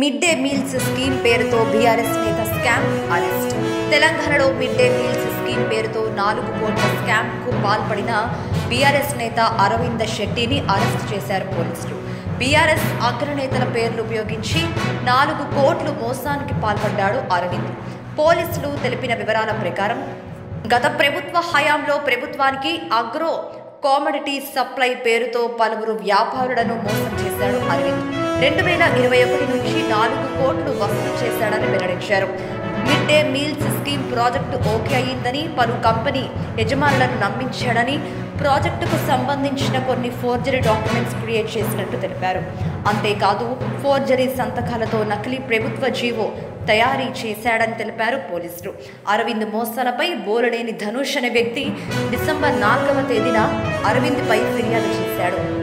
mid day meals scheme పేరుతో BRS నేత scam arrest తెలంగాణలో మిడ్ డే మీల్స్ స్కీమ్ పేరుతో నాలుగు కోట్ల స్కామ్ కు పాల్పడిన బీఆర్ఎస్ నేత అరవింద శెట్టిని అరెస్ట్ చేశారు పోలీసులు బీఆర్ఎస్ అగ్రనేతల పేర్లు ఉపయోగించి నాలుగు కోట్లు మోసానికి పాల్పడ్డాడు అరవింద్ పోలీసులు తెలిపిన వివరాల ప్రకారం గత ప్రభుత్వ హయాంలో ప్రభుత్వానికి అగ్రో కామోడిటీ సప్లై పేరుతో పలువురు వ్యాపారులను మోసం చేశాడు అరవింద్ రెండు వేల ఇరవై ఒకటి నుంచి నాలుగు కోట్లు వసూలు చేశాడని వెల్లడించారు mid day meals scheme project okay అయ్యిందని పలు కంపెనీ యజమానులను నమ్మించాడని ప్రాజెక్టుకు సంబంధించిన కొన్ని ఫోర్జరీ డాక్యుమెంట్స్ క్రియేట్ చేసినట్టు తెలిపారు అంతేకాదు ఫోర్జరీ సంతకాలతో నకిలీ ప్రభుత్వ జీవో తయారీ చేశాడని తెలిపారు పోలీసులు అరవింద్ మోసాలపై బోలనేని ధనుష్ అనే వ్యక్తి డిసెంబర్ నాలుగవ తేదీన అరవింద్పై ఫిర్యాదు చేశాడు